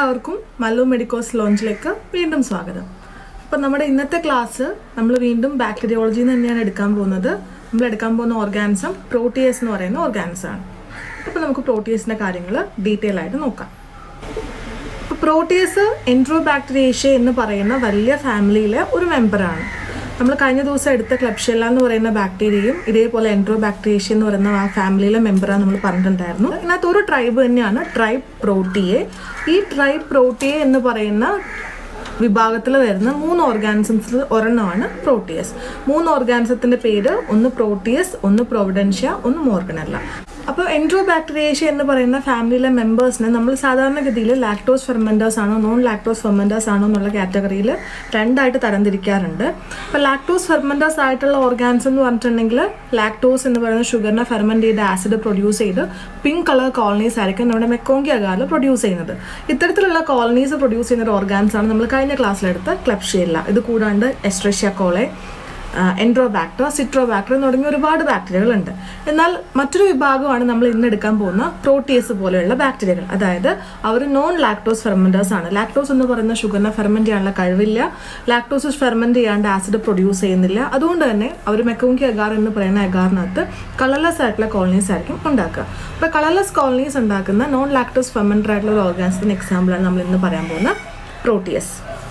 എല്ലാവർക്കും മല്ലു മെഡിക്കോസ് ലോഞ്ചിലേക്ക് വീണ്ടും സ്വാഗതം അപ്പം നമ്മുടെ ഇന്നത്തെ ക്ലാസ് നമ്മൾ വീണ്ടും ബാക്ടീരിയോളജി തന്നെയാണ് എടുക്കാൻ പോകുന്നത് നമ്മൾ എടുക്കാൻ പോകുന്ന ഓർഗാനിസം പ്രോട്ടിയസ് എന്ന് പറയുന്ന ഓർഗാനിസം ആണ് അപ്പം നമുക്ക് പ്രോട്ടിയസിൻ്റെ കാര്യങ്ങൾ ഡീറ്റെയിൽ ആയിട്ട് നോക്കാം അപ്പോൾ പ്രോട്ടിയസ് എൻട്രോബാക്ടീരിയേഷ്യ എന്ന് പറയുന്ന വലിയ ഫാമിലിയിലെ ഒരു മെമ്പറാണ് നമ്മൾ കഴിഞ്ഞ ദിവസം എടുത്ത ക്ലബ്ഷെല്ല എന്ന് പറയുന്ന ബാക്ടീരിയയും ഇതേപോലെ എൻട്രോബാക്ടീരിയേഷ്യ എന്ന് പറയുന്ന ആ ഫാമിലിയിലെ മെമ്പറാണ് നമ്മൾ പറഞ്ഞിട്ടുണ്ടായിരുന്നു ഇതിനകത്ത് ഒരു ട്രൈബ് തന്നെയാണ് ട്രൈബ് പ്രോട്ടിയെ ഈ ട്രൈബ് പ്രോട്ടിയെ എന്ന് പറയുന്ന വിഭാഗത്തിൽ വരുന്ന മൂന്ന് ഓർഗാനിസംസിൽ ഒരെണ്ണമാണ് പ്രോട്ടിയസ് മൂന്ന് ഓർഗാനിസത്തിന്റെ പേര് ഒന്ന് പ്രോട്ടിയസ് ഒന്ന് പ്രൊവിഡൻഷ്യ ഒന്ന് മോർഗനല്ല അപ്പോൾ എൻട്രോബാക്ടീരിയേഷ്യ എന്ന് പറയുന്ന ഫാമിലിയിലെ മെമ്പേഴ്സിനെ നമ്മൾ സാധാരണഗതിയിൽ ലാക്ടോസ് ഫെർമെൻറ്റേഴ്സ് ആണോ നോൺ ലാക്ടോസ് ഫെർമെൻറ്റേഴ്സ് ആണോ എന്നുള്ള കാറ്റഗറിയിൽ രണ്ടായിട്ട് തരംതിരിക്കാറുണ്ട് അപ്പോൾ ലാക്ടോസ് ഫെർമെൻറ്റേഴ്സ് ആയിട്ടുള്ള ഓർഗാൻസ് എന്ന് പറഞ്ഞിട്ടുണ്ടെങ്കിൽ ലാക്ടോസ് എന്ന് പറയുന്ന ഷുഗറിനെ ഫെർമെൻറ്റ് ചെയ്ത് ആസിഡ് പ്രൊഡ്യൂസ് ചെയ്ത് പിങ്ക് കളർ കോളനീസ് ആയിരിക്കും നമ്മുടെ മെക്കോങ്കി അകാല് പ്രൊഡ്യൂസ് ചെയ്യുന്നത് ഇത്തരത്തിലുള്ള കോളനീസ് പ്രൊഡ്യൂസ് ചെയ്യുന്ന ഒരു ഓർഗാൻസ് ആണ് നമ്മൾ കഴിഞ്ഞ ക്ലാസ്സിലെടുത്ത ക്ലബ്ഷേല്ല ഇത് കൂടാണ്ട് എസ്ട്രഷ്യ കോളെ എൻഡ്രോബാക്ടർ സിട്രോബാക്ടർ തുടങ്ങിയ ഒരുപാട് ബാക്ടീരിയകളുണ്ട് എന്നാൽ മറ്റൊരു വിഭാഗമാണ് നമ്മൾ ഇന്ന് എടുക്കാൻ പോകുന്ന പ്രോട്ടിയസ് പോലെയുള്ള ബാക്ടീരിയകൾ അതായത് അവർ നോൺ ലാക്ടോസ് ഫെർമെൻറ്റേഴ്സ് ആണ് ലാക്ടോസ് എന്ന് പറയുന്ന ഷുഗറിനെ ഫെർമെൻറ്റ് ചെയ്യാനുള്ള കഴിവില്ല ലാക്ടോസ് ഫെർമെൻറ്റ് ചെയ്യാണ്ട് ആസിഡ് പ്രൊഡ്യൂസ് ചെയ്യുന്നില്ല അതുകൊണ്ട് തന്നെ അവർ മെക്കോങ്കി അഗാർ എന്ന് പറയുന്ന അഗാറിനകത്ത് കളർലെസ് ആയിട്ടുള്ള കോളനീസ് ആയിരിക്കും ഉണ്ടാക്കുക അപ്പോൾ കളർലെസ് കോളനീസ് ഉണ്ടാക്കുന്ന നോൺ ലാക്ടോസ് ഫെർമെൻറ്റർ ആയിട്ടുള്ള ഒരു ഓർഗാൻസിന് എക്സാമ്പിളാണ് നമ്മൾ ഇന്ന് പറയാൻ പോകുന്ന പ്രോട്ടിയസ്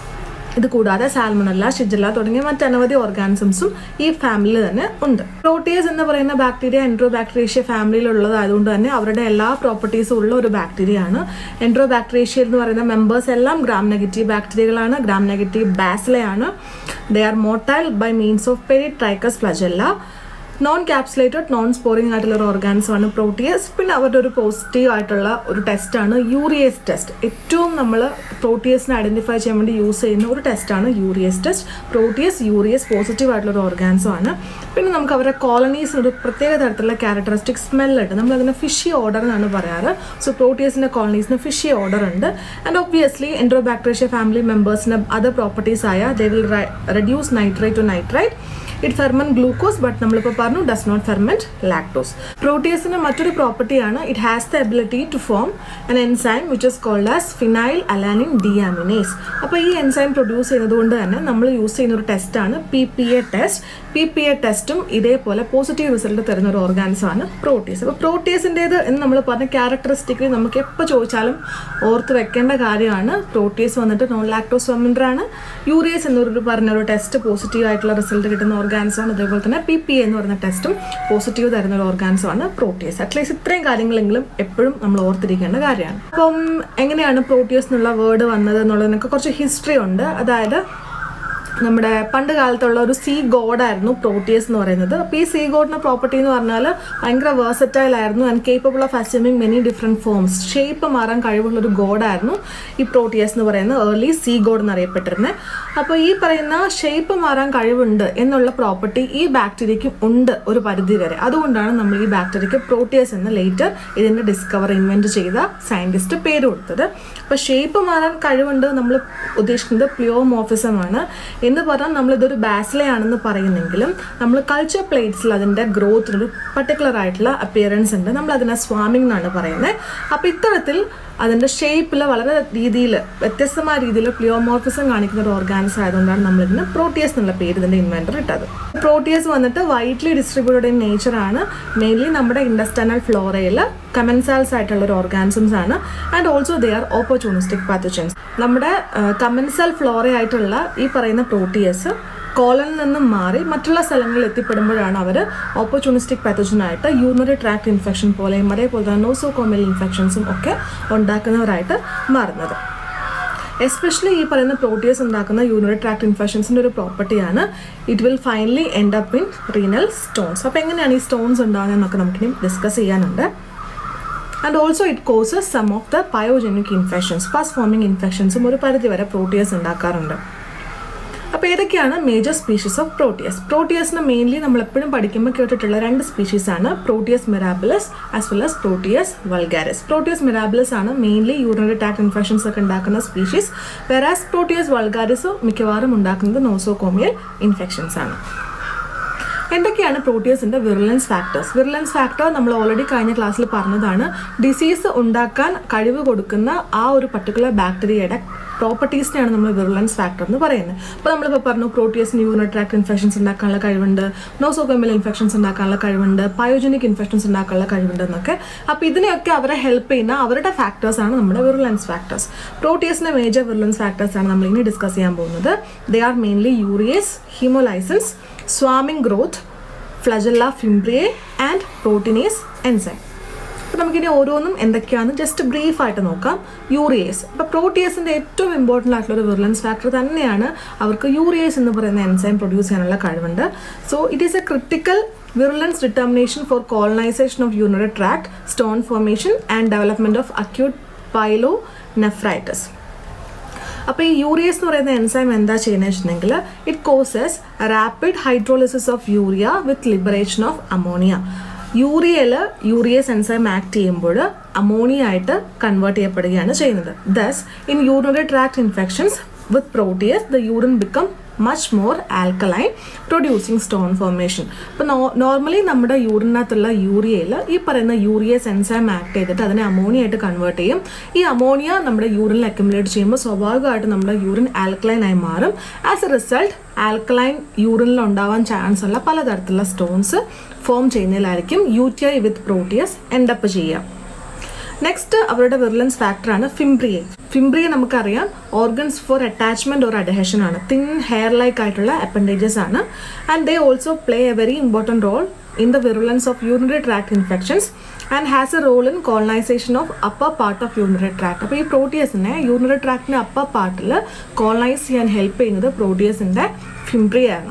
ഇത് കൂടാതെ സാൽമണല്ല ഷിജല തുടങ്ങിയ മറ്റനവധി ഓർഗാനിസംസും ഈ ഫാമിലിയിൽ തന്നെ ഉണ്ട് പ്രോട്ടിയസ് എന്ന് പറയുന്ന ബാക്ടീരിയ എൻട്രോ ബാക്ടീരിയേഷ്യ ഫാമിലിയിലുള്ളതായതുകൊണ്ട് തന്നെ അവരുടെ എല്ലാ പ്രോപ്പർട്ടീസും ഉള്ള ഒരു ബാക്ടീരിയ ആണ് എൻട്രോ ബാക്ടീരിയേഷ്യ എന്ന് പറയുന്ന മെമ്പേഴ്സ് എല്ലാം ഗ്രാം നെഗറ്റീവ് ബാക്ടീരിയകളാണ് ഗ്രാം നെഗറ്റീവ് ബാസിലയാണ് they are motile by means of peritrichous flagella non capsulated non sporing ആയിട്ടുള്ള ഒരു ഓർഗാനിസമാണ് പ്രോട്ടിയസ് പിന്നെ അവരുടെ ഒരു പോസിറ്റീവ് ആയിട്ടുള്ള ഒരു ടെസ്റ്റാണ് യൂറിയസ് ടെസ്റ്റ് ഏറ്റവും നമ്മൾ പ്രോട്ടിയസിനെ ഐഡൻറ്റിഫൈ ചെയ്യാൻ വേണ്ടി യൂസ് ചെയ്യുന്ന ഒരു ടെസ്റ്റാണ് urease test Proteus urease positive ആയിട്ടുള്ള ഒരു ഓർഗാനിസമാണ് പിന്നെ നമുക്ക് അവരുടെ കോളനീസിന് ഒരു പ്രത്യേക തരത്തിലുള്ള ക്യാരക്ടറിസ്റ്റിക് സ്മെല്ലുണ്ട് നമ്മൾ അതിനെ ഫിഷി ഓർഡർ എന്നാണ് പറയാറ് സോ പ്രോട്ടിയസിൻ്റെ കോളനീസിന് ഫിഷി ഓർഡർ ഉണ്ട് ആൻഡ് ഒബ്വിയസ്ലി എൻഡ്രോബാക്ടീരിയ ഫാമിലി മെമ്പേഴ്സിന് അതർ പ്രോപ്പർട്ടീസ് ആയ they will reduce nitrate to nitrite it ferment glucose but നമ്മളിപ്പോൾ പറഞ്ഞു ഡസ് നോട്ട് ഫെർമെന്റ് ലാക്ടോസ് പ്രോട്ടിയസിന് മറ്റൊരു പ്രോപ്പർട്ടിയാണ് it has the ability to form an enzyme which is called as phenylalanine deaminase അപ്പോൾ ഈ enzyme produce ചെയ്യുന്നത് കൊണ്ട് തന്നെ നമ്മൾ യൂസ് ചെയ്യുന്ന ഒരു ടെസ്റ്റാണ് P P A test P P A ടെസ്റ്റും ഇതേപോലെ പോസിറ്റീവ് റിസൾട്ട് തരുന്ന ഒരു ഓർഗാനിസമാണ് പ്രോട്ടീസ് അപ്പോൾ പ്രോട്ടീസിൻ്റേത് എന്ന് നമ്മൾ പറഞ്ഞ ക്യാരക്ടറിസ്റ്റിക്കലി നമുക്ക് എപ്പോൾ ചോദിച്ചാലും ഓർത്ത് വെക്കേണ്ട കാര്യമാണ് പ്രോട്ടീസ് വന്നിട്ട് നോൺ ലാക്ടോസ് ഫെർമെൻറ്റർ ആണ് യൂറിയസ് എന്നൊരു പറഞ്ഞ ഒരു ടെസ്റ്റ് പോസിറ്റീവ് ആയിട്ടുള്ള റിസൾട്ട് കിട്ടുന്ന ഓർഗാനിസമാണ് അതേപോലെ തന്നെ പി പി എന്ന് പറയുന്ന ടെസ്റ്റും പോസിറ്റീവ് തരുന്ന ഒരു ഓർഗാനിസമാണ് പ്രോട്ടീസ് അറ്റ്ലീസ്റ്റ് ഇത്രയും കാര്യങ്ങളെങ്കിലും എപ്പോഴും നമ്മൾ ഓർത്തിരിക്കേണ്ട കാര്യമാണ് അപ്പം എങ്ങനെയാണ് പ്രോട്ടീസ് എന്നുള്ള വേർഡ് വന്നത് എന്നുള്ളതിനൊക്കെ കുറച്ച് ഹിസ്റ്ററി ഉണ്ട് അതായത് നമ്മുടെ പണ്ട് കാലത്തുള്ള ഒരു സീ ഗോഡായിരുന്നു പ്രോട്ടിയസ് എന്ന് പറയുന്നത് അപ്പോൾ ഈ സീ ഗോഡിൻ്റെ പ്രോപ്പർട്ടി എന്ന് പറഞ്ഞാൽ ഭയങ്കര വേഴ്സറ്റൈൽ ആയിരുന്നു and capable of assuming many different forms shape മാറാൻ കഴിവുള്ള ഒരു ഗോഡായിരുന്നു ഈ പ്രോട്ടിയസ് എന്ന് പറയുന്ന ഏർലി സീ ഗോഡ് എന്നറിയപ്പെട്ടിരുന്നത് അപ്പോൾ ഈ പറയുന്ന ഷേപ്പ് മാറാൻ കഴിവുണ്ട് എന്നുള്ള പ്രോപ്പർട്ടി ഈ ബാക്ടീരിയയ്ക്കും ഉണ്ട് ഒരു പരിധി വരെ അതുകൊണ്ടാണ് നമ്മൾ ഈ ബാക്ടീരിയയ്ക്ക് പ്രോട്ടിയസ് എന്ന ലേറ്റർ ഇതിൻ്റെ ഡിസ്കവർ ഇൻവെൻറ്റ് ചെയ്ത സയൻറ്റിസ്റ്റ് പേര് കൊടുത്തത് അപ്പോൾ ഷേപ്പ് മാറാൻ കഴിവുണ്ട് നമ്മൾ ഉദ്ദേശിക്കുന്നത് പ്ലിയോമോഫിസം ആണ് എന്ന് പറഞ്ഞാൽ നമ്മളിതൊരു ബാസിലയാണെന്ന് പറയുന്നെങ്കിലും നമ്മൾ കൾച്ചർ പ്ലേറ്റ്സിൽ അതിൻ്റെ ഗ്രോത്തിനൊരു പർട്ടിക്കുലർ ആയിട്ടുള്ള അപ്പിയറൻസ് ഉണ്ട് നമ്മൾ അതിനെ സ്വാമിംഗ് എന്നാണ് പറയുന്നത് അപ്പോൾ ഇത്തരത്തിൽ അതിൻ്റെ ഷേപ്പിൽ വളരെ രീതിയിൽ വ്യത്യസ്തമായ രീതിയിൽ പ്ലിയോമോർഫിസം കാണിക്കുന്ന ഒരു ഓർഗാനിസം ആയതുകൊണ്ടാണ് നമ്മളിതിന് പ്രോട്ടിയസ് എന്നുള്ള പേര് ഇതിൻ്റെ ഇൻവെൻറ്റർ ഇട്ടത് പ്രോട്ടിയസ് വന്നിട്ട് വൈറ്റ്ലി ഡിസ്ട്രിബ്യൂട്ടഡ് ഇൻ നേച്ചറാണ് മെയിൻലി നമ്മുടെ ഇൻഡസ്റ്റൈനൽ ഫ്ലോറയിൽ കമൻസാൽസ് ആയിട്ടുള്ള ഒരു ഓർഗാനിസംസ് ആണ് and also they are opportunistic pathogens നമ്മുടെ കമൻസൽ ഫ്ലോറ ആയിട്ടുള്ള ഈ പറയുന്ന പ്രോട്ടിയസ് കോളനിൽ നിന്നും മാറി മറ്റുള്ള സ്ഥലങ്ങളിൽ എത്തിപ്പെടുമ്പോഴാണ് അവർ ഓപ്പർച്യൂണിസ്റ്റിക് പാത്തജനായിട്ട് യൂറിനറി ട്രാക്ട് ഇൻഫെക്ഷൻ പോലെയും അതേപോലെ തന്നെ നോസോകോമൽ ഇൻഫെക്ഷൻസും ഒക്കെ ഉണ്ടാക്കുന്നവരായിട്ട് മാറുന്നത് എസ്പെഷ്യലി ഈ പറയുന്ന പ്രോട്ടിയസ് ഉണ്ടാക്കുന്ന യൂറിനറി ട്രാക്ട് ഇൻഫെക്ഷൻസിൻ്റെ ഒരു പ്രോപ്പർട്ടിയാണ് it will finally end up in renal stones അപ്പോൾ എങ്ങനെയാണ് ഈ സ്റ്റോൺസ് ഉണ്ടാകുന്നതെന്നൊക്കെ നമുക്കിനി ഡിസ്കസ് ചെയ്യാനുണ്ട് and also it causes some of the pyogenic infections pus forming ഇൻഫെക്ഷൻസും ഒരു പരിധിവരെ പ്രോട്ടിയസ് ഉണ്ടാക്കാറുണ്ട് അപ്പോൾ ഏതൊക്കെയാണ് മേജർ സ്പീഷീസ് ഓഫ് പ്രോട്ടിയസ് പ്രോട്ടിയസിന് മെയിൻലി നമ്മൾ എപ്പോഴും പഠിക്കുമ്പോൾ കേട്ടിട്ടുള്ള രണ്ട് സ്പീഷീസ് ആണ് Proteus mirabilis as well as Proteus vulgaris Proteus mirabilis ആണ് മെയിൻലി യൂറിനറി ടാക്ക് ഇൻഫെക്ഷൻസ് ഒക്കെ ഉണ്ടാക്കുന്ന സ്പീഷീസ് വെറാസ് പ്രോട്ടിയസ് വൾഗാരിസ് മിക്കവാറും ഉണ്ടാക്കുന്നത് നോസോകോമിയൽ ഇൻഫെക്ഷൻസ് ആണ് എന്തൊക്കെയാണ് പ്രോട്ടീസിന്റെ വിർലൻസ് ഫാക്ടേഴ്സ് വിർലൻസ് ഫാക്ടർ നമ്മൾ ഓൾറെഡി കഴിഞ്ഞ ക്ലാസ്സിൽ പറഞ്ഞതാണ് ഡിസീസ് ഉണ്ടാക്കാൻ കഴിവ് കൊടുക്കുന്ന ആ ഒരു പർട്ടിക്കുലർ ബാക്ടീരിയയുടെ പ്രോപ്പർട്ടീസിനെയാണ് നമ്മൾ വിർലൻസ് ഫാക്ടർ എന്ന് പറയുന്നത് അപ്പോൾ നമ്മളിപ്പോൾ പറഞ്ഞു പ്രോട്ടീസിന് യൂറിനറി ട്രാക്ട് ഇൻഫെക്ഷൻസ് ഉണ്ടാക്കാനുള്ള കഴിവുണ്ട് നോസോകോമൽ ഇൻഫെക്ഷൻസ് ഉണ്ടാക്കാനുള്ള കഴിവുണ്ട് പയോജനിക് ഇൻഫെക്ഷൻസ് ഉണ്ടാക്കാനുള്ള കഴിവുണ്ട് എന്നൊക്കെ അപ്പോൾ ഇതിനെയൊക്കെ അവരെ ഹെൽപ്പ് ചെയ്യുന്ന അവരുടെ ഫാക്ടേഴ്സ് ആണ് നമ്മുടെ വിർലൻസ് ഫാക്ടേഴ്സ് പ്രോട്ടീസിന്റെ മേജർ വിർലൻസ് ഫാക്ടേഴ്സ് ആണ് നമ്മൾ ഇനി ഡിസ്കസ് ചെയ്യാൻ പോകുന്നത് they are mainly urease haemolysins swarming growth flagella fimbriae and proteinase enzyme അപ്പോൾ നമുക്കിനി ഓരോന്നും എന്തൊക്കെയാണെന്ന് ജസ്റ്റ് ബ്രീഫ് ആയിട്ട് നോക്കാം യൂറിയേസ് അപ്പോൾ പ്രോട്ടിയേസിൻ്റെ ഏറ്റവും ഇമ്പോർട്ടൻ്റ് ആയിട്ടുള്ള ഒരു വിർലൻസ് ഫാക്ടർ തന്നെയാണ് അവർക്ക് യൂറിയേസ് എന്ന് പറയുന്ന എൻസൈം പ്രൊഡ്യൂസ് ചെയ്യാനുള്ള കഴിവുണ്ട് so it is a critical virulence determination for colonisation of urinary tract stone formation and development of acute pyelonephritis അപ്പോൾ ഈ യൂറിയസ് എന്ന് പറയുന്ന എൻസൈം എന്താ ചെയ്യുന്നത് വെച്ചിട്ടുണ്ടെങ്കിൽ it causes rapid hydrolysis of urea with liberation of ammonia യൂറിയയിൽ urease enzyme act ചെയ്യുമ്പോൾ ammonia ആയിട്ട് കൺവേർട്ട് ചെയ്യപ്പെടുകയാണ് ചെയ്യുന്നത് thus in urinary tract infections with Proteus the urine become much more alkaline producing stone formation അപ്പോൾ normally നമ്മുടെ യൂറിനകത്തുള്ള യൂറിയയിൽ ഈ പറയുന്ന യൂറിയസ് എൻസൈം ആക്ട് ചെയ്തിട്ട് അതിനെ അമോണിയ ആയിട്ട് കൺവേർട്ട് ചെയ്യും ഈ അമോണിയ നമ്മുടെ യൂറിനിൽ അക്യുമുലേറ്റ് ചെയ്യുമ്പോൾ സ്വാഭാവികമായിട്ട് നമ്മുടെ യൂറിൻ ആൽക്കലൈൻ ആയി മാറും ആസ് എ റിസൾട്ട് ആൽക്കലൈൻ യൂറിനിൽ ഉണ്ടാവാൻ ചാൻസ് ഉള്ള പലതരത്തിലുള്ള സ്റ്റോൺസ് ഫോം ചെയ്യുന്നതിലായിരിക്കും U T I with Proteus end up ചെയ്യുക നെക്സ്റ്റ് അവരുടെ വിർലൻസ് ഫാക്ടറാണ് ഫിംബ്രിയെ ഫിംബ്രിയെ നമുക്കറിയാം organs for attachment or adhesion ആണ് തിൻ ഹെയർ ലൈക്ക് ആയിട്ടുള്ള അപ്പൻഡേജസ് ആണ് and they also play a very important role in the virulence of urinary tract infections and has a role in colonisation of upper part of urinary tract അപ്പോൾ ഈ പ്രോട്ടിയസിനെ urinary ട്രാക്ടിൻ്റെ upper പാർട്ടിൽ colonise ചെയ്യാൻ help ചെയ്യുന്നത് പ്രോട്ടിയസിൻ്റെ ഫിംബ്രിയാണ്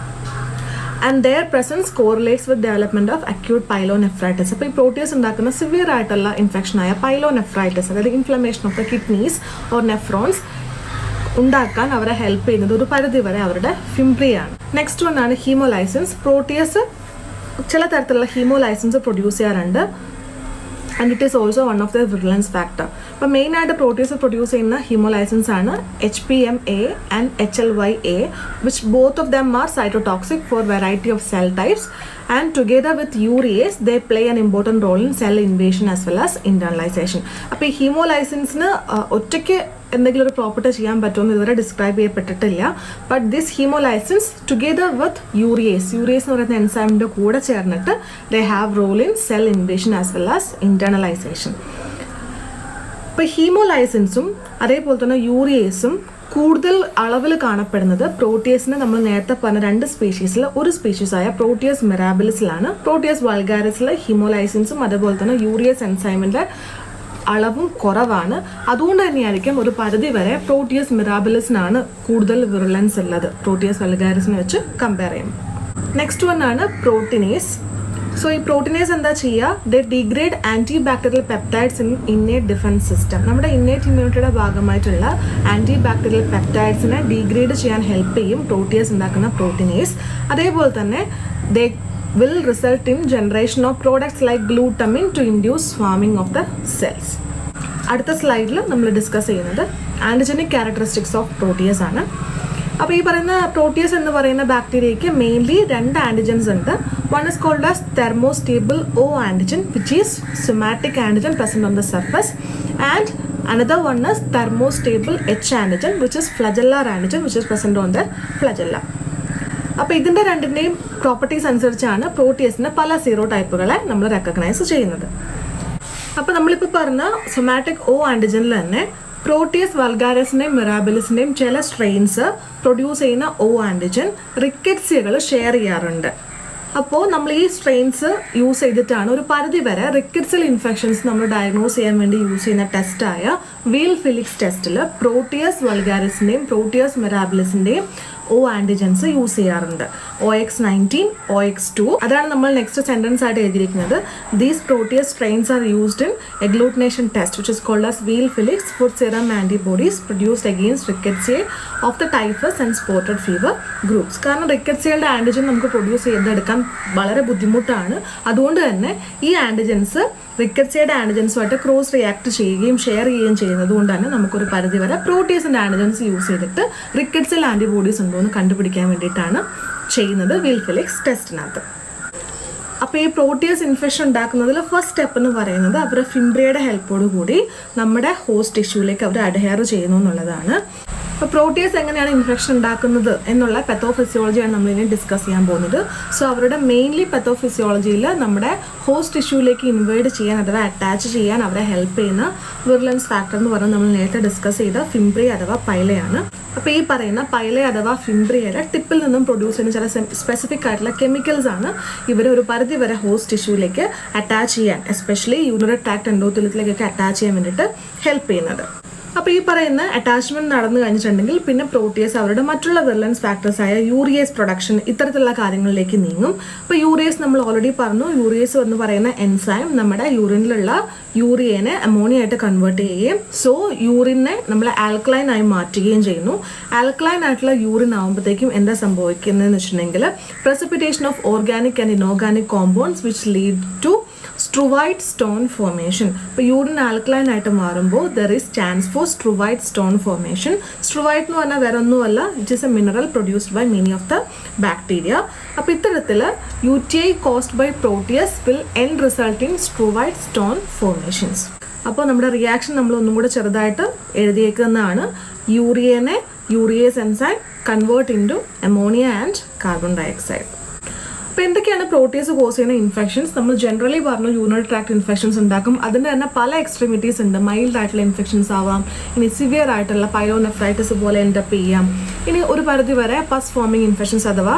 and their presence correlates with development of acute pyelonephritis അപ്പോൾ ഈ പ്രോട്ടീസ് ഉണ്ടാക്കുന്ന സിവിയർ ആയിട്ടുള്ള ഇൻഫെക്ഷനായ പൈലോനെഫ്രൈറ്റിസ് അതായത് inflammation of the kidneys or nephrons ഉണ്ടാക്കാൻ അവരെ ഹെൽപ്പ് ചെയ്യുന്നത് ഒരു പരിധി വരെ അവരുടെ ഫിംബ്രിയാണ് നെക്സ്റ്റ് വൺ ആണ് ഹീമോലൈസൻസ് പ്രോട്ടിയസ് ചില തരത്തിലുള്ള ഹീമോലൈസൻസ് പ്രൊഡ്യൂസ് ചെയ്യാറുണ്ട് and it is also one of the virulence factor അപ്പോൾ മെയിനായിട്ട് പ്രോട്ടീസ് പ്രൊഡ്യൂസ് ചെയ്യുന്ന ഹീമോലൈസൻസ് ആണ് H P M A and H L Y A which both of them are cytotoxic for variety of cell types and together with urease they play an important role in cell invasion as well as internalisation അപ്പോൾ ഈ ഹീമോലൈസൻസിന് ഒറ്റയ്ക്ക് എന്തെങ്കിലും ഒരു property ചെയ്യാൻ പറ്റുമെന്ന് ഇതുവരെ describe ചെയ്യപ്പെട്ടിട്ടില്ല but this haemolysins together with urease urease എന്ന് പറയുന്ന എൻസൈമിൻ്റെ കൂടെ ചേർന്നിട്ട് they have role in cell invasion as well as internalisation ഇപ്പോൾ ഹീമോലൈസൻസും അതേപോലെ തന്നെ യൂറിയേസും കൂടുതൽ അളവിൽ കാണപ്പെടുന്നത് പ്രോട്ടിയസിന് നമ്മൾ നേരത്തെ പറഞ്ഞ രണ്ട് സ്പീഷീസിൽ ഒരു സ്പീഷീസായ പ്രോട്ടിയസ് മെറാബിലിസിലാണ് പ്രോട്ടിയസ് വൾഗാരിസിൽ ഹീമോലൈസൻസും അതേപോലെ തന്നെ യൂറിയസ് എൻസൈമിൻ്റെ അളവും കുറവാണ് അതുകൊണ്ട് തന്നെയായിരിക്കും ഒരു പരിധി വരെ പ്രോട്ടിയസ് മിറാബിലിസിനാണ് കൂടുതൽ വിറുലൻസ് ഉള്ളത് പ്രോട്ടിയസ് വൽഗാരിസിനെ വെച്ച് കമ്പയർ ചെയ്യുമ്പോൾ നെക്സ്റ്റ് വൺ ആണ് പ്രോട്ടീനേസ് സോ ഈ പ്രോട്ടീനേസ് എന്താ ചെയ്യുക the degrade antibacterial peptides in innate defence system നമ്മുടെ ഇന്നേറ്റ് ഇമ്മ്യൂണിറ്റിയുടെ ഭാഗമായിട്ടുള്ള ആൻറ്റി ബാക്ടീരിയൽ പെപ്റ്റൈഡ്സിനെ ഡിഗ്രേഡ് ചെയ്യാൻ ഹെൽപ്പ് ചെയ്യും പ്രോട്ടീസ് ഉണ്ടാക്കുന്ന പ്രോട്ടീനേസ് അതേപോലെ തന്നെ ദേ will result in generation of products like glutamine to induce swarming of the cells. അടുത്ത സ്ലൈഡിൽ നമ്മൾ ഡിസ്കസ് ചെയ്യുന്നത് ആൻറ്റിജനിക് ക്യാരക്ടറിസ്റ്റിക്സ് ഓഫ് പ്രോട്ടിയസ് ആണ് അപ്പോൾ ഈ പറയുന്ന പ്രോട്ടിയസ് എന്ന് പറയുന്ന ബാക്ടീരിയയ്ക്ക് മെയിൻലി രണ്ട് ആൻറ്റിജൻസ് ഉണ്ട് one is called as thermostable O antigen which is somatic antigen present on the surface and another one is thermostable H antigen which is flagellar antigen which is present on the flagella അപ്പോൾ ഇതിൻ്റെ രണ്ടിൻ്റെയും properties അനുസരിച്ചാണ് പ്രോട്ടിയസിൻ്റെ പല zero ടൈപ്പുകളെ നമ്മൾ recognise ചെയ്യുന്നത് അപ്പോൾ നമ്മളിപ്പോൾ പറഞ്ഞ സൊമാറ്റിക് ഒ ആൻറ്റിജനിൽ തന്നെ പ്രോട്ടിയസ് വൽഗാരസിൻ്റെയും മിറാബിലിസിൻ്റെയും ചില സ്ട്രെയിൻസ് പ്രൊഡ്യൂസ് ചെയ്യുന്ന ഒ ആൻറ്റിജൻ റിക്കറ്റ്സിയകൾ ഷെയർ ചെയ്യാറുണ്ട് അപ്പോൾ നമ്മൾ ഈ സ്ട്രെയിൻസ് യൂസ് ചെയ്തിട്ടാണ് ഒരു പരിധി വരെ റിക്കറ്റ്സൽ ഇൻഫെക്ഷൻസ് നമ്മൾ ഡയഗ്നോസ് ചെയ്യാൻ വേണ്ടി യൂസ് ചെയ്യുന്ന ടെസ്റ്റായ വീൽ ഫിലിക്സ് ടെസ്റ്റിൽ പ്രോട്ടിയസ് വൽഗാരസിൻ്റെയും പ്രോട്ടിയസ് മെറാബിലിസിൻ്റെയും ഒ ആൻറ്റിജൻസ് യൂസ് ചെയ്യാറുണ്ട് O X nineteen O X two അതാണ് നമ്മൾ നെക്സ്റ്റ് സെൻറ്റൻസ് ആയിട്ട് എഴുതിയിരിക്കുന്നത് these Proteus strains are used in agglutination test which is called as Weil Felix for serum antibodies produced against rickettsiae of the typhus and spotted fever groups കാരണം റിക്കറ്റ്സിയുടെ antigen നമുക്ക് produce ചെയ്തെടുക്കാൻ വളരെ ബുദ്ധിമുട്ടാണ് അതുകൊണ്ട് തന്നെ ഈ ആൻറ്റിജൻസ് റിക്കറ്റ്സിയുടെ ആൻറ്റിജൻസുമായിട്ട് ക്രോസ് റിയാക്ട് ചെയ്യുകയും ഷെയർ ചെയ്യുകയും ചെയ്യുന്നത് കൊണ്ട് തന്നെ നമുക്കൊരു പരിധി വരെ പ്രോട്ടീസിൻ്റെ ആൻറ്റിജൻസ് യൂസ് ചെയ്തിട്ട് റിക്കറ്റ്സിൽ ആൻറ്റിബോഡീസ് ഉണ്ടോ എന്ന് കണ്ടുപിടിക്കാൻ വേണ്ടിയിട്ടാണ് ചെയ്യുന്നത് വിൽഫിലിക്സ് ടെസ്റ്റിനകത്ത് അപ്പോൾ ഈ പ്രോട്ടിയസ് ഇൻഫെക്ഷൻ ഉണ്ടാക്കുന്നതിൽ ഫസ്റ്റ് സ്റ്റെപ്പ് എന്ന് പറയുന്നത് അവരുടെ ഫിംബ്രിയയുടെ ഹെൽപ്പോട് കൂടി നമ്മുടെ ഹോസ്റ്റ് ടിഷ്യൂലേക്ക് അവർ അഡഹെയർ ചെയ്യുന്നു എന്നുള്ളതാണ് അപ്പോൾ പ്രോട്ടിയസ് എങ്ങനെയാണ് ഇൻഫെക്ഷൻ ഉണ്ടാക്കുന്നത് എന്നുള്ള പെത്തോഫിസിയോളജിയാണ് നമ്മൾ ഇനി ഡിസ്കസ് ചെയ്യാൻ പോകുന്നത് സോ അവരുടെ മെയിൻലി പെത്തോഫിസിയോളജിയിൽ നമ്മുടെ ഹോസ്റ്റ് ടിഷ്യൂലേക്ക് ഇൻവേഡ് ചെയ്യാൻ അഥവാ അറ്റാച്ച് ചെയ്യാൻ അവരെ ഹെൽപ്പ് ചെയ്യുന്ന വിർലൻസ് ഫാക്ടർ എന്ന് പറഞ്ഞാൽ നമ്മൾ നേരത്തെ ഡിസ്കസ് ചെയ്ത ഫിംബ്രി അഥവാ പൈലയാണ് അപ്പോൾ ഈ പറയുന്ന പൈല അഥവാ ഫിംബ്രിയയുടെ ടിപ്പിൽ നിന്നും പ്രൊഡ്യൂസ് ചെയ്യുന്ന ചില സ്പെസിഫിക് ആയിട്ടുള്ള കെമിക്കൽസ് ആണ് ഇവർ ഒരു പരിധി വരെ ഹോസ്റ്റ് ടിഷ്യൂലേക്ക് അറ്റാച്ച് ചെയ്യാൻ എസ്പെഷ്യലി യൂറിനറി ട്രാക്ട് എൻഡോത്തിലത്തിലേക്കൊക്കെ അറ്റാച്ച് ചെയ്യാൻ വേണ്ടിയിട്ട് ഹെൽപ്പ് ചെയ്യുന്നത് അപ്പോൾ ഈ പറയുന്ന അറ്റാച്ച്മെന്റ് നടന്നു കഴിഞ്ഞിട്ടുണ്ടെങ്കിൽ പിന്നെ പ്രോട്ടിയസ് അവരുടെ മറ്റുള്ള വെർലൻസ് ഫാക്ടേഴ്സ് ആയ യൂറിയസ് പ്രൊഡക്ഷൻ ഇത്തരത്തിലുള്ള കാര്യങ്ങളിലേക്ക് നീങ്ങും അപ്പോൾ യൂറിയസ് നമ്മൾ ഓൾറെഡി പറഞ്ഞു യൂറിയസ് എന്ന് പറയുന്ന എൻസൈം നമ്മുടെ യൂറിനിലുള്ള യൂറിയനെ അമോണിയ ആയിട്ട് കൺവേർട്ട് ചെയ്യുകയും സോ യൂറിനെ നമ്മൾ ആൽക്കലൈൻ ആയി മാറ്റുകയും ചെയ്യുന്നു ആൽക്കലൈൻ ആയിട്ടുള്ള യൂറിൻ ആകുമ്പോഴത്തേക്കും എന്താ സംഭവിക്കുന്നതെന്ന് വെച്ചിട്ടുണ്ടെങ്കിൽ precipitation of organic and inorganic compounds which lead to struvite stone formation ഇപ്പോൾ യൂറിൻ ആൽക്കലൈൻ ആയിട്ട് മാറുമ്പോൾ there is chance for struvite stone formation struvite എന്ന് പറഞ്ഞാൽ വേറെ ഒന്നുമല്ല it is a mineral produced by many of the bacteria അപ്പോൾ ഇത്തരത്തിൽ U T I caused by Proteus will an result in struvite stone formations അപ്പോൾ നമ്മുടെ reaction നമ്മൾ ഒന്നും കൂടെ ചെറുതായിട്ട് എഴുതിയേക്കുന്നതാണ് യൂറിയനെ urease enzyme convert in into ammonia and carbon dioxide അപ്പോൾ എന്തൊക്കെയാണ് പ്രോട്ടീസ് കോസ് ചെയ്യുന്ന ഇൻഫെക്ഷൻസ് നമ്മൾ ജനറലി പറഞ്ഞു യൂറിനറി ട്രാക്ട് ഇൻഫെക്ഷൻസ് ഉണ്ടാക്കും അതിൻ്റെ തന്നെ പല എക്സ്ട്രീമിറ്റീസ് ഉണ്ട് മൈൽഡ് ആയിട്ടുള്ള ഇൻഫെക്ഷൻസ് ആവാം ഇനി സിവിയർ ആയിട്ടുള്ള പയോനെഫ്രൈറ്റിസ് പോലെ എൻഡപ്പ് ചെയ്യാം ഇനി ഒരു പരിധി വരെ പസ് ഫോമിങ് ഇൻഫെക്ഷൻസ് അഥവാ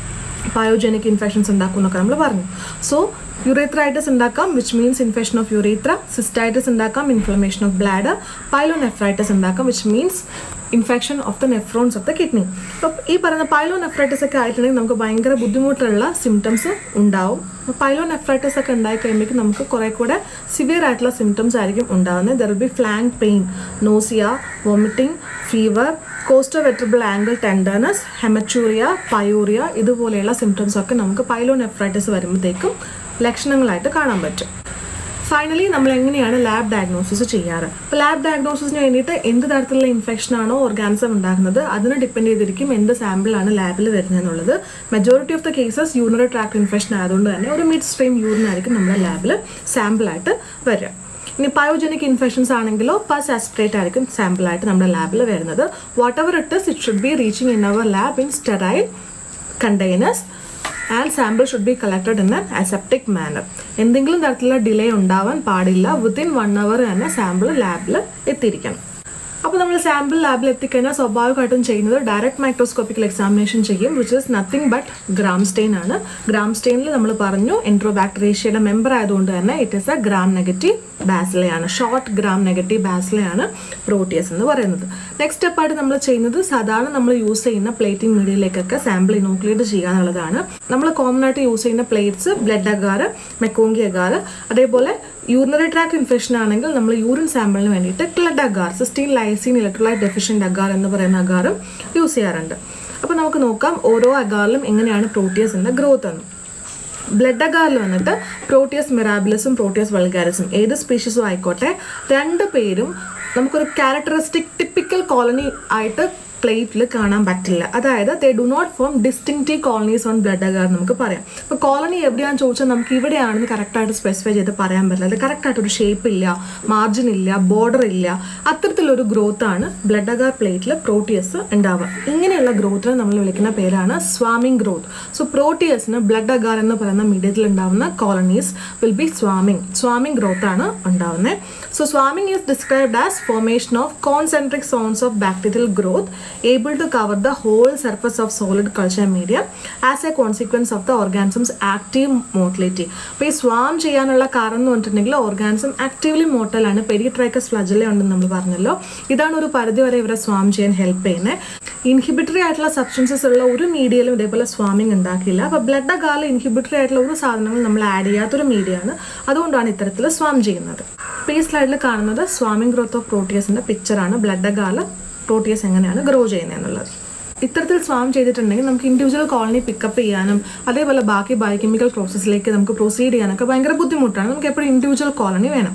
പയോജനിക് ഇൻഫെക്ഷൻസ് ഉണ്ടാക്കും എന്നൊക്കെ നമ്മൾ പറഞ്ഞു സോ യുറേത്രൈറ്റിസ് ഉണ്ടാക്കാം which means infection of urethra cystitis ഉണ്ടാക്കാം ഇൻഫ്ലമേഷൻ ഓഫ് ബ്ലാഡർ പൈലോനെഫ്രൈറ്റിസ് ഉണ്ടാക്കാം which means infection of the nephrons of the kidney അപ്പം ഈ പറയുന്ന പൈലോ നെഫ്രൈറ്റിസ് ഒക്കെ ആയിട്ടുണ്ടെങ്കിൽ നമുക്ക് ഭയങ്കര ബുദ്ധിമുട്ടുള്ള സിംറ്റംസ് ഉണ്ടാവും അപ്പോൾ പൈലോ നെഫ്രൈറ്റിസ് ഒക്കെ ഉണ്ടായി കഴിയുമ്പോഴേക്കും നമുക്ക് കുറേ കൂടെ സിവിയർ ആയിട്ടുള്ള സിംറ്റംസ് ആയിരിക്കും ഉണ്ടാകുന്നത് there will be flank pain nausea vomiting fever costovertebral angle tenderness haematuria pyuria ഇതുപോലെയുള്ള സിംറ്റംസ് ഒക്കെ നമുക്ക് പൈലോ നെഫ്രൈറ്റിസ് വരുമ്പോഴത്തേക്കും ലക്ഷണങ്ങളായിട്ട് കാണാൻ പറ്റും ഫൈനലി നമ്മൾ എങ്ങനെയാണ് ലാബ് ഡയഗ്നോസിസ് ചെയ്യാറ് അപ്പോൾ ലാബ് ഡയഗ്നോസിസിന് വേണ്ടിയിട്ട് എന്ത് തരത്തിലുള്ള ഇൻഫെക്ഷൻ ആണോ ഓർഗാനിസം ഉണ്ടാക്കുന്നത് അതിനെ ഡിപ്പെൻഡ് ചെയ്തിരിക്കും എന്ത് സാമ്പിളാണ് ലാബിൽ വരുന്നത് എന്നുള്ളത് majority of the cases urinary tract infection ആയതുകൊണ്ട് തന്നെ ഒരു മിഡ് സ്ട്രീം യൂറിൻ ആയിരിക്കും നമ്മുടെ ലാബിൽ സാമ്പിളായിട്ട് വരിക ഇനി പയോജനിക് ഇൻഫെക്ഷൻസ് ആണെങ്കിലോ പസ് ആസ്പിറേറ്റ് ആയിരിക്കും സാമ്പിളായിട്ട് നമ്മുടെ ലാബിൽ വരുന്നത് whatever it is it should be reaching in our lab in sterile containers and sample should be collected in an aseptic manner എന്തെങ്കിലും തരത്തിലുള്ള ഡിലേ ഉണ്ടാവാൻ പാടില്ല വിത്തിൻ വൺ അവർ തന്നെ സാമ്പിൾ ലാബിൽ എത്തിയിരിക്കണം അപ്പോൾ നമ്മൾ സാമ്പിൾ ലാബിൽ എത്തിക്കഴിഞ്ഞാൽ സ്വാഭാവികമായിട്ടും ചെയ്യുന്നത് ഡയറക്റ്റ് മൈക്രോസ്കോപ്പിക്കൽ എക്സാമിനേഷൻ ചെയ്യും which is nothing but gram stain ആണ് ഗ്രാം സ്റ്റെയിനിൽ നമ്മൾ പറഞ്ഞു എൻട്രോബാക്ടറേഷ്യയുടെ മെമ്പർ ആയതുകൊണ്ട് തന്നെ it is a gram negative ബാസിലയാണ് ഷോർട്ട് ഗ്രാം നെഗറ്റീവ് ബാസിലയാണ് പ്രോട്ടിയസ് എന്ന് പറയുന്നത് നെക്സ്റ്റ് സ്റ്റെപ്പായിട്ട് നമ്മൾ ചെയ്യുന്നത് സാധാരണ നമ്മൾ യൂസ് ചെയ്യുന്ന പ്ലേറ്റിംഗ് മീഡിയയിലേക്കൊക്കെ സാമ്പിൾ ഇനോക്കുലേറ്റ് ചെയ്യുക എന്നുള്ളതാണ് നമ്മൾ കോമൺ ആയിട്ട് യൂസ് ചെയ്യുന്ന plates blood agar MacConkey agar അതേപോലെ യൂറിനറി ട്രാക്ക് ഇൻഫെക്ഷൻ ആണെങ്കിൽ നമ്മൾ യൂറിൻ സാമ്പിളിന് വേണ്ടിയിട്ട് CLED agar cystine lysine electrolyte deficient agar എന്ന് പറയുന്ന അഗാറും യൂസ് ചെയ്യാറുണ്ട് അപ്പോൾ നമുക്ക് നോക്കാം ഓരോ അഗാറിലും എങ്ങനെയാണ് പ്രോട്ടിയസിൻ്റെ ഗ്രോത്ത് എന്ന് ബ്ലഡ് അഗാറിൽ വന്നിട്ട് പ്രോട്ടിയസ് മിറാബിലസും പ്രോട്ടിയസ് വൾഗാരിസും ഏത് സ്പീഷീസും ആയിക്കോട്ടെ രണ്ട് പേരും നമുക്കൊരു ക്യാരക്ടറിസ്റ്റിക് ടിപ്പിക്കൽ കോളനി ആയിട്ട് പ്ലേറ്റിൽ കാണാൻ പറ്റില്ല അതായത് they do not form distinctive colonies on blood agar നമുക്ക് പറയാം അപ്പോൾ കോളനി എവിടെയാണെന്ന് ചോദിച്ചാൽ നമുക്ക് ഇവിടെയാണെന്ന് കറക്റ്റായിട്ട് സ്പെസിഫൈ ചെയ്ത് പറയാൻ പറ്റില്ല അത് കറക്റ്റായിട്ട് ഒരു ഷേപ്പ് ഇല്ല മാർജിൻ ഇല്ല ബോർഡർ ഇല്ല അത്തരത്തിലൊരു ഗ്രോത്ത് ആണ് ബ്ലഡ് അഗാർ പ്ലേറ്റിൽ പ്രോട്ടിയസ് ഉണ്ടാവുക ഇങ്ങനെയുള്ള ഗ്രോത്തിനെ നമ്മൾ വിളിക്കുന്ന പേരാണ് സ്വാമിംഗ് ഗ്രോത്ത് സോ പ്രോട്ടിയസിന് ബ്ലഡ് അഗാർ എന്ന് പറയുന്ന മീഡിയത്തിൽ ഉണ്ടാവുന്ന colonies will be swarming swarming growth ആണ് ഉണ്ടാവുന്നത് so swarming is described as formation of concentric zones of bacterial growth able to cover the whole surface of solid culture media as a consequence of the organism's active motility അപ്പോൾ ഈ സ്വാം ചെയ്യാനുള്ള കാരണം എന്ന് പറഞ്ഞിട്ടുണ്ടെങ്കിൽ organism actively മോട്ടലാണ് പെരിട്രൈക്കസ് ഫ്ലജല ഉണ്ടെന്ന് നമ്മൾ പറഞ്ഞല്ലോ ഇതാണ് ഒരു പരിധി വരെ ഇവരെ സ്വാം ചെയ്യാൻ ഹെൽപ്പ് ചെയ്യുന്നത് ഇൻഹിബിറ്ററി ആയിട്ടുള്ള സബ്സ്റ്റൻസസ് ഉള്ള ഒരു മീഡിയയിലും ഇതേപോലെ സ്വാമിങ് ഉണ്ടാക്കില്ല അപ്പോൾ ബ്ലഡ് അകാലിൽ ഇൻഹിബിറ്ററി ആയിട്ടുള്ള ഒരു സാധനങ്ങൾ നമ്മൾ ആഡ് ചെയ്യാത്തൊരു മീഡിയയാണ് അതുകൊണ്ടാണ് ഇത്തരത്തിൽ സ്വാം ചെയ്യുന്നത് അപ്പോൾ ഈ സ്ലൈഡിൽ കാണുന്നത് സ്വാമിംഗ് ഗ്രോത്ത് ഓഫ് പ്രോട്ടിയസിൻ്റെ പിക്ചറാണ് ബ്ലഡ് അകാല പ്രോട്ടിയസ് എങ്ങനെയാണ് ഗ്രോ ചെയ്യുന്നത് എന്നുള്ളത് ഇത്തരത്തിൽ സ്വാം ചെയ്തിട്ടുണ്ടെങ്കിൽ നമുക്ക് ഇൻഡിവിജ്വൽ കോളനി പിക്കപ്പ് ചെയ്യാനും അതേപോലെ ബാക്കി ബയോകെമിക്കൽ പ്രോസസ്സിലേക്ക് നമുക്ക് പ്രൊസീഡ് ചെയ്യാനൊക്കെ ഭയങ്കര ബുദ്ധിമുട്ടാണ് നമുക്ക് എപ്പോഴും ഇൻഡിവിജ്വൽ കോളനി വേണം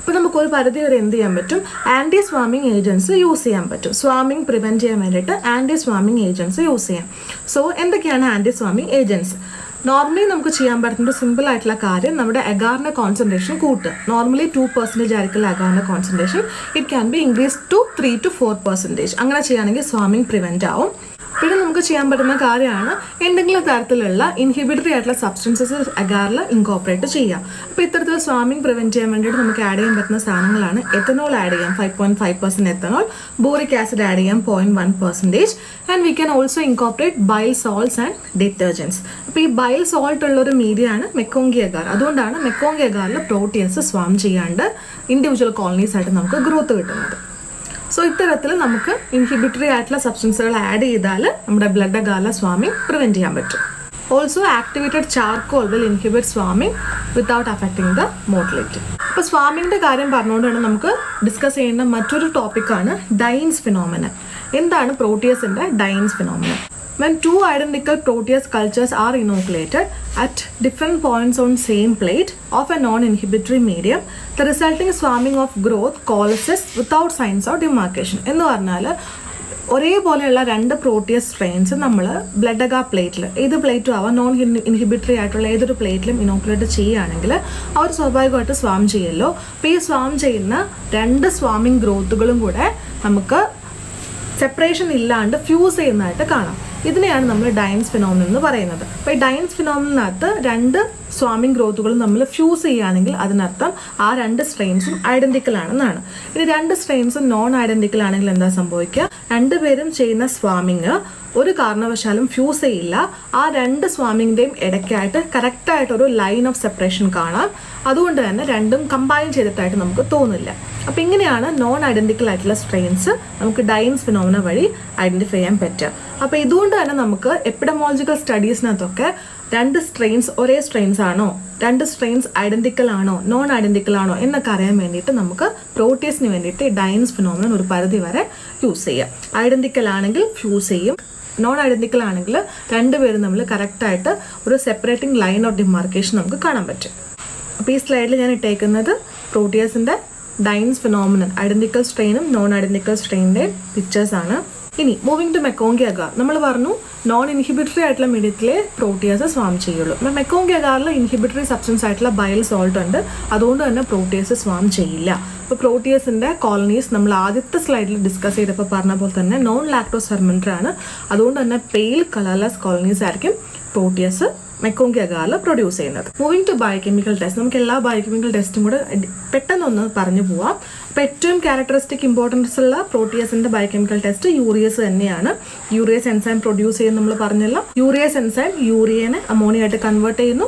അപ്പോൾ നമുക്ക് ഒരു പരിധി വരെ എന്ത് ചെയ്യാൻ പറ്റും ആൻറ്റി സ്വാമിങ് ഏജൻസ് യൂസ് ചെയ്യാൻ പറ്റും സ്വാമിങ് പ്രിവെൻറ്റ് ചെയ്യാൻ വേണ്ടിയിട്ട് ആൻറ്റി സ്വാമിങ് ഏജൻസ് യൂസ് ചെയ്യാം സോ എന്തൊക്കെയാണ് ആൻറ്റി സ്വാമിങ് ഏജൻസ് നോർമലി നമുക്ക് ചെയ്യാൻ പറ്റുന്ന ഒരു സിമ്പിൾ ആയിട്ടുള്ള കാര്യം നമ്മുടെ അഗാറിൻ്റെ കോൺസെൻട്രേഷൻ കൂട്ടുക നോർമലി ടു പെർസെൻറ്റേജ് ആയിരിക്കും അഗാറിൻ്റെ concentration it can be increase to three to four percentage അങ്ങനെ ചെയ്യുകയാണെങ്കിൽ സ്വാമിങ് പ്രിവെൻറ്റ് ആവും പിന്നെ നമുക്ക് ചെയ്യാൻ പറ്റുന്ന കാര്യമാണ് എന്തെങ്കിലും തരത്തിലുള്ള ഇൻഹിബിറ്ററി ആയിട്ടുള്ള സബ്സ്റ്റൻസസ് അഗാറിൽ ഇൻകോപ്പറേറ്റ് ചെയ്യാം അപ്പോൾ ഇത്തരത്തിൽ സ്വാമിങ് പ്രിവെൻറ്റ് ചെയ്യാൻ വേണ്ടിയിട്ട് നമുക്ക് ആഡ് ചെയ്യാൻ പറ്റുന്ന സാധനങ്ങളാണ് എത്തനോൾ ആഡ് ചെയ്യാം five point five percent ethanol boric acid add ചെയ്യാം point one percentage and we can also incorporate bile salts and detergents അപ്പോൾ ഈ ബൈൽ സോൾട്ട് ഉള്ള ഒരു മീഡിയമാണ് മെക്കോങ്കി അഗാർ അതുകൊണ്ടാണ് മെക്കോങ്കി അഗാറിൽ പ്രോട്ടീൻസ് സ്വാം ചെയ്യാണ്ട് ഇൻഡിവിജ്വൽ കോളനീസ് ആയിട്ട് നമുക്ക് ഗ്രോത്ത് കിട്ടുന്നത് സോ ഇത്തരത്തിൽ നമുക്ക് ഇൻഹിബിറ്ററി ആയിട്ടുള്ള സബ്സ്റ്റൻസുകൾ ആഡ് ചെയ്താൽ നമ്മുടെ ബ്ലഡ് അഗാല സ്വാമിങ് പ്രിവെൻറ്റ് ചെയ്യാൻ പറ്റും also activated charcoal will inhibit swarming without affecting the motility അപ്പോൾ സ്വാമിങ്ങിൻ്റെ കാര്യം പറഞ്ഞുകൊണ്ടാണ് നമുക്ക് ഡിസ്കസ് ചെയ്യേണ്ട മറ്റൊരു ടോപ്പിക്കാണ് ഡൈൻസ് ഫിനോമിനൻ എന്താണ് പ്രോട്ടിയസിൻ്റെ Dienes phenomenon When two identical Proteus cultures are inoculated at different points on same plate of a non-inhibitory medium, the resulting swarming of growth coalesces without signs of demarcation. എന്ന് പറഞ്ഞാൽ ഒരേപോലെയുള്ള രണ്ട് Proteus strains നമ്മൾ blood agar പ്ലേറ്റിൽ ഏത് പ്ലേറ്റും ആവാം non inhibitory ആയിട്ടുള്ള ഏതൊരു പ്ലേറ്റിലും ഇനോക്കുലേറ്റ് ചെയ്യുകയാണെങ്കിൽ അവർ സ്വാഭാവികമായിട്ട് സ്വാം ചെയ്യല്ലോ അപ്പോൾ ഈ സ്വാം ചെയ്യുന്ന രണ്ട് സ്വാമിങ് ഗ്രോത്തുകളും കൂടെ നമുക്ക് സെപ്പറേഷൻ ഇല്ലാണ്ട് ഫ്യൂസ് ചെയ്യുന്നതായിട്ട് കാണാം ഇതിനെയാണ് നമ്മൾ ഡൈൻസ് ഫിനോമിനൻ എന്ന് പറയുന്നത് അപ്പോൾ ഈ ഡൈൻസ് ഫിനോമിനകത്ത് രണ്ട് സ്വാമിങ് ഗ്രോത്തുകളും നമ്മൾ ഫ്യൂസ് ചെയ്യുകയാണെങ്കിൽ അതിനർത്ഥം ആ രണ്ട് സ്ട്രെയിൻസും ഐഡന്റിക്കൽ ആണെന്നാണ് ഇനി രണ്ട് സ്ട്രെയിൻസും നോൺ ഐഡന്റിക്കൽ ആണെങ്കിൽ എന്താ സംഭവിക്കുക രണ്ടുപേരും ചെയ്യുന്ന സ്വാമിങ് ഒരു കാരണവശാലും ഫ്യൂസ് ചെയ്യില്ല ആ രണ്ട് സ്വാമിങ്ങിൻ്റെയും ഇടയ്ക്കായിട്ട് കറക്റ്റായിട്ട് ഒരു ലൈൻ ഓഫ് സെപ്പറേഷൻ കാണാം അതുകൊണ്ട് തന്നെ രണ്ടും കമ്പൈൻ ചെയ്തിട്ടായിട്ട് നമുക്ക് തോന്നില്ല അപ്പം ഇങ്ങനെയാണ് നോൺ ഐഡന്റിക്കൽ ആയിട്ടുള്ള സ്ട്രെയിൻസ് നമുക്ക് ഡൈൻസ് ഫിനോമിന വഴി ഐഡന്റിഫൈ ചെയ്യാൻ പറ്റുക അപ്പോൾ ഇതുകൊണ്ട് തന്നെ നമുക്ക് എപ്പിഡമോളജിക്കൽ സ്റ്റഡീസിനകത്തൊക്കെ രണ്ട് സ്ട്രെയിൻസ് ഒരേ സ്ട്രെയിൻസ് ആണോ രണ്ട് സ്ട്രെയിൻസ് ഐഡന്റിക്കൽ ആണോ നോൺ ഐഡന്റിക്കൽ ആണോ എന്നൊക്കെ അറിയാൻ വേണ്ടിയിട്ട് നമുക്ക് പ്രോട്ടീസിന് വേണ്ടിയിട്ട് ഡൈൻസ് ഫിനോമിനൻ ഒരു പരിധി വരെ യൂസ് ചെയ്യാം ഐഡന്റിക്കൽ ആണെങ്കിൽ ഫ്യൂസ് ചെയ്യും നോൺ ഐഡന്റിക്കൽ ആണെങ്കിൽ രണ്ടുപേരും തമ്മിൽ കറക്റ്റായിട്ട് ഒരു സെപ്പറേറ്റിംഗ് ലൈൻ ഓഫ് ഡിമാർക്കേഷൻ നമുക്ക് കാണാൻ പറ്റും അപ്പോൾ ഈ സ്ലൈഡിൽ ഞാൻ ഇട്ടേക്കുന്നത് പ്രോട്ടിയസിൻ്റെ ഡൈൻസ് ഫിനോമിനൻ ഐഡന്റിക്കൽ സ്ട്രെയിനും നോൺ ഐഡന്റിക്കൽ സ്ട്രെയിനിൻ്റെ പിക്ചേഴ്സ് ആണ് ഇനി മൂവിങ് ടു മെക്കോങ്കി അഗാർ നമ്മൾ പറഞ്ഞു നോൺ ഇൻഹിബിറ്ററി ആയിട്ടുള്ള മീഡിയത്തിലെ പ്രോട്ടിയസ് സ്വാം ചെയ്യുള്ളൂ അപ്പോൾ മെക്കോങ്കി അഗാറിൽ ഇൻഹിബിറ്ററി സബ്സ്റ്റൻസ് ആയിട്ടുള്ള ബയൽ സോൾട്ട് ഉണ്ട് അതുകൊണ്ട് തന്നെ പ്രോട്ടിയസ് സ്വാം ചെയ്യില്ല അപ്പോൾ പ്രോട്ടിയസിൻ്റെ കോളനീസ് നമ്മൾ ആദ്യത്തെ സ്ലൈഡിൽ ഡിസ്കസ് ചെയ്തപ്പോൾ പറഞ്ഞ പോലെ തന്നെ നോൺ ലാക്ടോസ് ഫെർമെൻറ്റർ ആണ് അതുകൊണ്ട് തന്നെ പെയിൽ കളർലെസ് കോളനീസ് ആയിരിക്കും പ്രോട്ടിയസ് മെക്കോങ്കി അഗാറിൽ പ്രൊഡ്യൂസ് ചെയ്യുന്നത് മൂവിങ് ടു ബയോകെമിക്കൽ ടെസ്റ്റ് നമുക്ക് എല്ലാ ബയോകെമിക്കൽ ടെസ്റ്റും കൂടെ പെട്ടെന്നൊന്ന് പറഞ്ഞു പോവാം അപ്പോൾ ഏറ്റവും ക്യാരക്ടറിസ്റ്റിക് ഇമ്പോർട്ടൻസ് ഉള്ള പ്രോട്ടിയസിന്റെ ബയോകെമിക്കൽ ടെസ്റ്റ് യൂറിയസ് തന്നെയാണ് യൂറിയസ് എൻസൈം പ്രൊഡ്യൂസ് ചെയ്യുന്ന നമ്മൾ പറഞ്ഞല്ലോ യൂറിയസ് എൻസൈം യൂറിയനെ അമോണിയ ആയിട്ട് കൺവേർട്ട് ചെയ്യുന്നു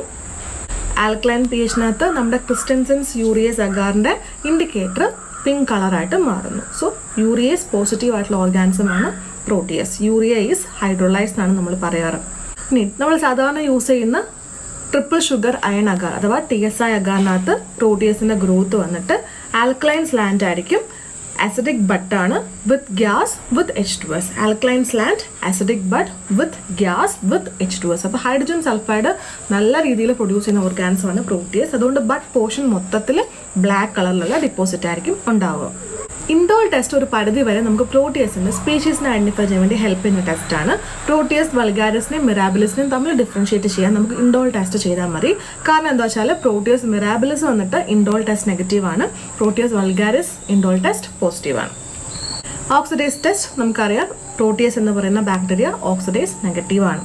ആൽക്ലൈൻ പി എച്ചിനകത്ത് നമ്മുടെ ക്രിസ്റ്റൻസൻസ് യൂറിയസ് അഗാറിന്റെ ഇൻഡിക്കേറ്റർ പിങ്ക് കളറായിട്ട് മാറുന്നു സോ യൂറിയസ് പോസിറ്റീവ് ആയിട്ടുള്ള ഓർഗാനിസം ആണ് പ്രോട്ടിയസ് യൂറിയ ഈസ് ഹൈഡ്രോലൈസ് എന്നാണ് നമ്മൾ പറയാറ് ഇനി നമ്മൾ സാധാരണ യൂസ് ചെയ്യുന്ന ട്രിപ്പിൾ ഷുഗർ അയൺ അഗാർ അഥവാ ടി എസ് ഐ അഗാറിനകത്ത് പ്രോട്ടീസിന്റെ ഗ്രോത്ത് വന്നിട്ട് ആൽക്ലൈൻ സ്ലാൻഡ് ആയിരിക്കും അസിഡിക് ബട്ടാണ് with gas with H two S alkaline slant acidic butt with gas with H two S അപ്പോൾ ഹൈഡ്രജൻ സൾഫൈഡ് നല്ല രീതിയിൽ പ്രൊഡ്യൂസ് ചെയ്യുന്ന ഓർഗാൻസം ആണ് പ്രോട്ടീസ് അതുകൊണ്ട് ബട്ട് പോർഷൻ മൊത്തത്തിൽ ബ്ലാക്ക് കളറിലുള്ള ഡിപ്പോസിറ്റ് ആയിരിക്കും ഉണ്ടാവുക ഇൻഡോൾ ടെസ്റ്റ് ഒരു പരിധി വരെ നമുക്ക് പ്രോട്ടിയസിന്റെ സ്പീഷീസിനെ ഐഡന്റിഫൈ ചെയ്യാൻ വേണ്ടി ഹെൽപ്പ് ചെയ്യുന്ന ടെസ്റ്റാണ് പ്രോട്ടിയസ് വൾഗാരിസിനെയും മിറാബിലിസിനെയും തമ്മിൽ ഡിഫറൻഷിയേറ്റ് ചെയ്യാൻ നമുക്ക് ഇൻഡോൾ ടെസ്റ്റ് ചെയ്താൽ മതി കാരണം എന്താ വെച്ചാൽ പ്രോട്ടിയസ് മിറാബിലിസ് വന്നിട്ട് ഇൻഡോൾ ടെസ്റ്റ് നെഗറ്റീവ് ആണ് Proteus vulgaris indole test positive ആണ് ഓക്സിഡേസ് ടെസ്റ്റ് നമുക്കറിയാം പ്രോട്ടിയസ് എന്ന് പറയുന്ന ബാക്ടീരിയ ഓക്സിഡേസ് നെഗറ്റീവ് ആണ്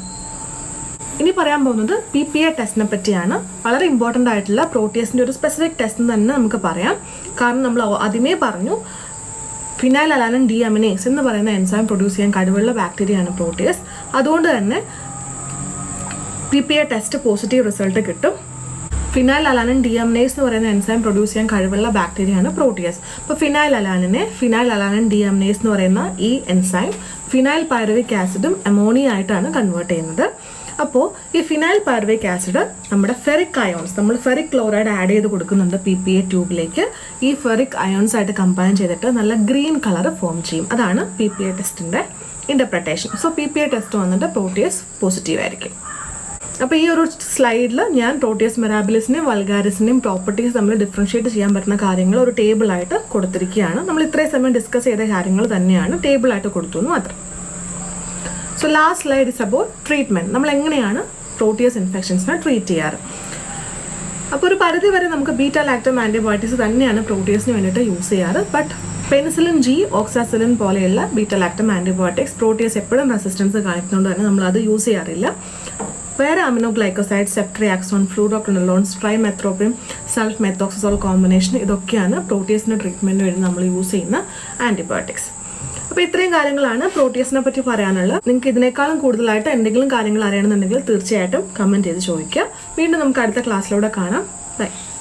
ഇനി പറയാൻ പോകുന്നത് പി പി എ ടെസ്റ്റിനെ പറ്റിയാണ് വളരെ ഇമ്പോർട്ടൻ്റ് ആയിട്ടുള്ള പ്രോട്ടിയസിൻ്റെ ഒരു സ്പെസിഫിക് ടെസ്റ്റ് തന്നെ നമുക്ക് പറയാം കാരണം നമ്മൾ ആദ്യമേ പറഞ്ഞു ഫിനൈൽ അലാനൻ ഡി അമിനേസ് എന്ന് പറയുന്ന എൻസൈം പ്രൊഡ്യൂസ് ചെയ്യാൻ കഴിവുള്ള ബാക്ടീരിയയാണ് പ്രോട്ടിയസ് അതുകൊണ്ട് തന്നെ P P A test positive result കിട്ടും ഫിനൈൽ അലാനൻ ഡി എംനേസ് എന്ന് പറയുന്ന എൻസൈം പ്രൊഡ്യൂസ് ചെയ്യാൻ കഴിവുള്ള ബാക്ടീരിയയാണ് പ്രോട്ടിയസ് അപ്പോൾ ഫിനൈൽ അലാനിനെ ഫിനൈൽ അലാനൻ ഡി എംനേസ് എന്ന് പറയുന്ന ഈ എൻസൈം ഫിനൈൽ പൈറവിക് ആസിഡും അമോണിയ ആയിട്ടാണ് കൺവേർട്ട് ചെയ്യുന്നത് അപ്പോൾ ഈ ഫിനൈൽ പൈറവിക് ആസിഡ് നമ്മുടെ ഫെറിക് അയോൺസ് നമ്മൾ ഫെറിക് ക്ലോറൈഡ് ആഡ് ചെയ്ത് കൊടുക്കുന്നുണ്ട് പി പി എ ട്യൂബിലേക്ക് ഈ ഫെറിക് അയോൺസ് ആയിട്ട് കമ്പൈൻ ചെയ്തിട്ട് നല്ല ഗ്രീൻ കളർ ഫോം ചെയ്യും അതാണ് പി പി എ ടെസ്റ്റിൻ്റെ interpretation so P P A test വന്നിട്ട് പ്രോട്ടിയസ് പോസിറ്റീവ് ആയിരിക്കും അപ്പോൾ ഈ ഒരു സ്ലൈഡിൽ ഞാൻ പ്രോട്ടിയസ് മെറാബിലിസിനെയും വൾഗാരിസിനെയും പ്രോപ്പർട്ടീസ് നമ്മൾ ഡിഫറൻഷ്യേറ്റ് ചെയ്യാൻ പറ്റുന്ന കാര്യങ്ങൾ ഒരു ടേബിളായിട്ട് കൊടുത്തിരിക്കുകയാണ് നമ്മൾ ഇത്രയും സമയം ഡിസ്കസ് ചെയ്ത കാര്യങ്ങൾ തന്നെയാണ് ടേബിളായിട്ട് കൊടുത്തു എന്ന് മാത്രം so last slide is about treatment നമ്മൾ എങ്ങനെയാണ് പ്രോട്ടിയസ് ഇൻഫെക്ഷൻസിനെ ട്രീറ്റ് ചെയ്യാറ് അപ്പോൾ ഒരു പരിധി വരെ നമുക്ക് ബീറ്റ ലാക്ടം ആൻറ്റിബയോട്ടിക്സ് തന്നെയാണ് പ്രോട്ടീസിന് വേണ്ടിയിട്ട് യൂസ് ചെയ്യാറ് ബട്ട് പെനിസിലിൻ ജി ഓക്സാസിലിൻ പോലെയുള്ള ബീറ്റ ലാക്ടം ആൻറ്റിബയോട്ടിക്സ് പ്രോട്ടീസ് എപ്പോഴും റെസിസ്റ്റൻസ് കാണിക്കുന്നതുകൊണ്ട് തന്നെ നമ്മൾ അത് യൂസ് ചെയ്യാറില്ല വേറെ aminoglycoside ceftriaxone fluoroquinolones trimethoprim sulfamethoxazole combination ഇതൊക്കെയാണ് പ്രോട്ടീസിൻ്റെ ട്രീറ്റ്മെൻറ്റിന് വേണ്ടി നമ്മൾ യൂസ് ചെയ്യുന്ന ആൻറ്റിബയോട്ടിക്സ് അപ്പോൾ ഇത്രയും കാര്യങ്ങളാണ് പ്രോട്ടീസിനെ പറ്റി പറയാനുള്ളത് നിങ്ങൾക്ക് ഇതിനേക്കാളും കൂടുതലായിട്ട് എന്തെങ്കിലും കാര്യങ്ങൾ അറിയണമെന്നുണ്ടെങ്കിൽ തീർച്ചയായിട്ടും കമൻറ്റ് ചെയ്ത് ചോദിക്കുക വീണ്ടും നമുക്ക് അടുത്ത ക്ലാസ്സിലൂടെ കാണാം ബൈ